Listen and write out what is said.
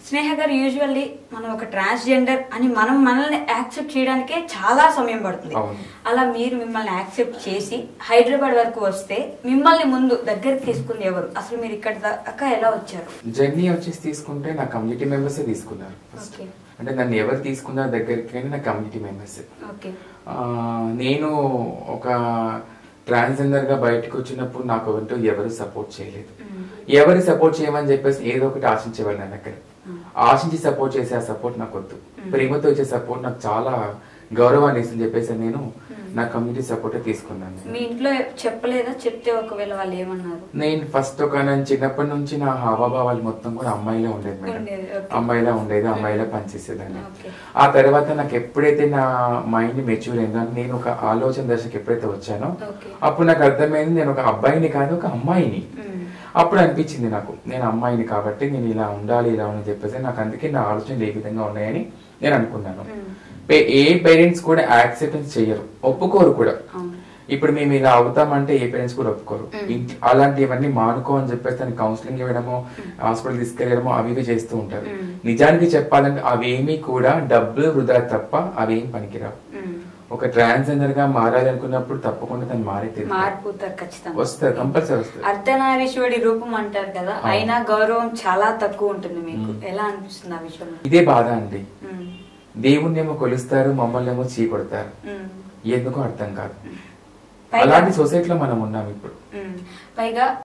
స్నేహ గారు యూజువల్లీ మనం ఒక ట్రాన్స్జెండర్ అని మనం మనల్ని యాక్సెప్ట్ చేయడానికే చాలా సమయం పడుతుంది అవును. అలా మీరు మిమ్మల్ని యాక్సెప్ట్ చేసి హైదరాబాద్ వరకు వస్తే మిమ్మల్ని ముందు దగ్గరికి తీసుకుంది ఎవరు అసలు మీరు ఇక్కడ దాకా ఎలా వచ్చారు జర్నీ వచ్చేసి తీసుకుంటే నా కమ్యూనిటీ మెంబర్సే తీసుకున్నారు ఫస్ట్ Okay. అంటే నన్ను ఎవరు తీసుకున్నారు దగ్గరికి అని నా కమ్యూనిటీ మెంబర్స్ ఓకే నేను ఒక ట్రాన్స్జెండర్ గా బయటకు వచ్చినప్పుడు నాకు అంటూ ఎవరు సపోర్ట్ చేయలేదు ఎవరు సపోర్ట్ చేయమని చెప్పేసి ఏదో ఒకటి ఆశించేవాళ్ళు నా దగ్గర ఆశించి సపోర్ట్ చేసే ఆ సపోర్ట్ నాకు వద్దు ప్రేమతో వచ్చే సపోర్ట్ నాకు చాలా గౌరవాన్ని ఇస్తుంది చెప్పేసి నేను నా కమ్యూనిటీ సపోర్ట్ తీసుకున్నాను మీ ఇంట్లో చెప్పలేదా చెప్తే ఒకవేళ వాళ్ళు ఏమన్నారు నేను ఫస్ట్ ఒక నేను చిన్నప్పటి నుంచి నా హావభావాలు మొత్తం కూడా అమ్మాయిలే ఉండేది మేడం ఉండేది, okay. అమ్మాయిలా ఉండేది అమ్మాయిలా పనిచేసేదాన్ని Okay. ఆ తర్వాత నాకు ఎప్పుడైతే నా మైండ్ మెచ్యూర్ అయిందో నేను ఒక ఆలోచన దశకి ఎప్పుడైతే వచ్చానో Okay. అప్పుడు నాకు అర్థమైంది నేను ఒక అబ్బాయిని కాదు ఒక అమ్మాయిని మ్మ్. అప్పుడు అనిపించింది నాకు నేను అమ్మాయిని కాబట్టి నేను ఇలా ఉండాలి ఇలా అని చెప్పేసి నాకు అందుకే నా ఆలోచనలు ఏ విధంగా ఉన్నాయని నేను అనుకున్నాను మ్మ్. పే- ఏ పేరెంట్స్ కూడా యాక్సెప్టెన్స్ చెయ్యరు ఒప్పుకోరు కూడా అవును. ఇప్పుడు మేము ఇలా అవుతామంటే ఏ పేరెంట్స్ కూడా ఒప్పుకోరు ఇంటి- అలాంటివన్నీ మానుకో అని చెప్పేసి దాన్ని కౌన్సిలింగ్ ఇవ్వడమో హాస్పిటల్ తీసుకెళ్ళడమో అవి ఇవి చేస్తూ ఉంటారు మ్మ్. నిజానికి చెప్పాలంటే అవేమీ కూడా డబ్బులు వృధా తప్ప అవేం పనికిరావు మ్మ్. ఒక ట్రాన్స్జెండర్ గా మారాలనుకున్నప్పుడు తప్పకుండా తను మారే తీరుతాడు. మారిపోతారు ఖచ్చితంగా వస్తారు కంపల్సరీ వస్తారు అర్ధనారీశ్వరుడి రూపం అంటారు కదా అవును. అయినా గౌరవం చాలా తక్కువ ఉంటుంది మీకు ఎలా అనిపిస్తుంది ఆ విషయంలో ఇదే బాధ అండి మ్మ్. దేవుణ్ణేమో కొలుస్తారు మమ్మల్ని ఏమో చీ కొడతారు మ్మ్. ఎందుకో అర్థం కాదు పైగా- అలాంటి సొసైటీలో మనం ఉన్నాం ఇప్పుడు మ్మ్. పైగా